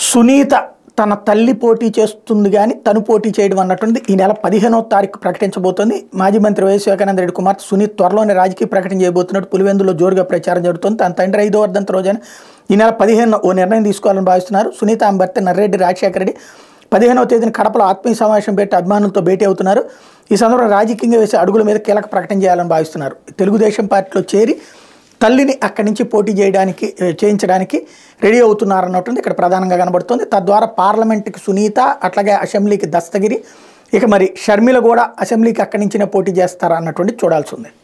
సునీత తన తల్లి పోటీ చేస్తుంది కానీ తను పోటీ చేయడం అన్నట్టుంది ఈ నెల పదిహేనో తారీఖు ప్రకటించబోతోంది మాజీ మంత్రి వైఎస్ వివేకానంద రెడ్డి కుమార్తె సునీత్ త్వరలోనే రాజకీయ ప్రకటన చేయబోతున్నట్టు పులివెందులో జోరుగా ప్రచారం జరుగుతుంది తన తండ్రి ఐదో వర్ధంత రోజైన ఈ నెల పదిహేను ఓ నిర్ణయం తీసుకోవాలని భావిస్తున్నారు సునీత ఆమె భర్త నర్రెడ్డి రాజశేఖర రెడ్డి పదిహేనవ తేదీన కడపలో ఆత్మీయ సమావేశం పెట్టి అభిమానులతో భేటీ అవుతున్నారు ఈ సందర్భంగా రాజకీయంగా వేసే అడుగుల మీద కీలక ప్రకటన చేయాలని భావిస్తున్నారు తెలుగుదేశం పార్టీలో చేరి తల్లిని అక్కడి నుంచి పోటీ చేయడానికి ఏ, చేయించడానికి రెడీ అవుతున్నారన్నట్టుంది ఇక్కడ ప్రధానంగా కనబడుతుంది తద్వారా పార్లమెంట్కి సునీత అట్లాగే అసెంబ్లీకి దస్తగిరి ఇక మరి షర్మిల కూడా అసెంబ్లీకి అక్కడి నుంచినే పోటీ చేస్తారా అన్నటువంటి చూడాల్సి ఉంది